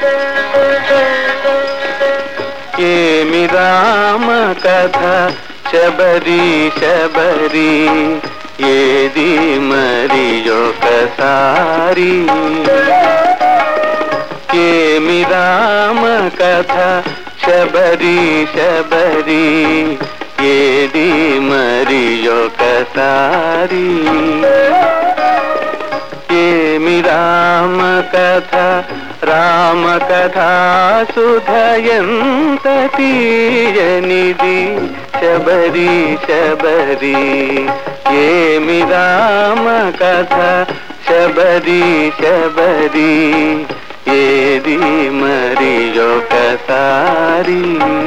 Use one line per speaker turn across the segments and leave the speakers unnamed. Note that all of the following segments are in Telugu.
ఏమి రామ కథ శబరి శబరి ఏది మరి ఒకసారి ఏమి రామ కథ శబరి శబరి ఏది మరి ఒకసారి ఏమి రామ కథ రామ కథ సుధయంత తీయనిది శబరి శబరి ఏమి రామ కథ శబరి శబరి ఏది మరి ఒకసారి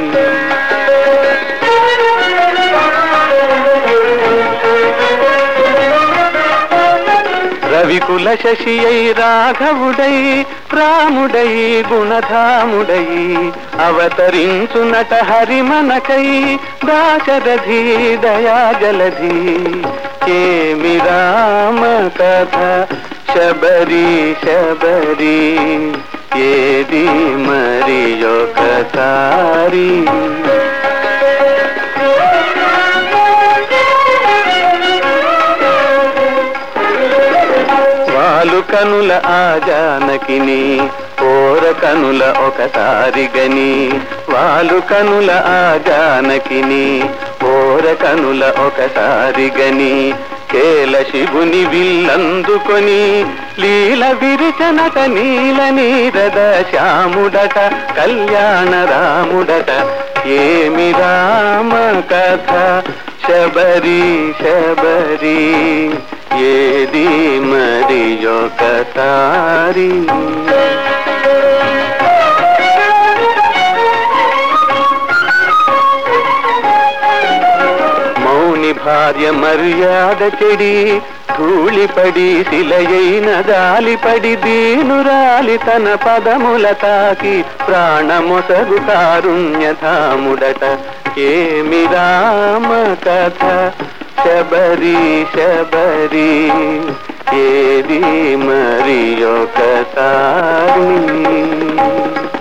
రవికుల శశియై రాఘవుడై రాముడై గుణధాముడై అవతరించు నట హరిమనకై దాశరథి దయాజలధి ఏమి రామ కథ శబరి శబరి ఏది మరి ఒకసారి వాలు కనుల ఆ జానకిని ఓర కనుల ఒకసారి గని వాలు కనుల ఆ జానకిని ఓర కనుల ఒకసారి గని కేల శివుని విల్లందుకొని లీల విరిచనట నీల నీరద శ్యాముడట కళ్యాణ రాముడట ఏమి రామ కథ శబరి శబరి ఏది మరి ఒకసారి మౌని భార్య మర్యాద చెడి ధూళిపడి శిలయైన దాలిపడి దీనురాలి తన పదముల తాకి ప్రాణమొసగు కారుణ్యధాముడట ఏమి రామ కథ శబరి శబరి ఏది మరి ఒకసారి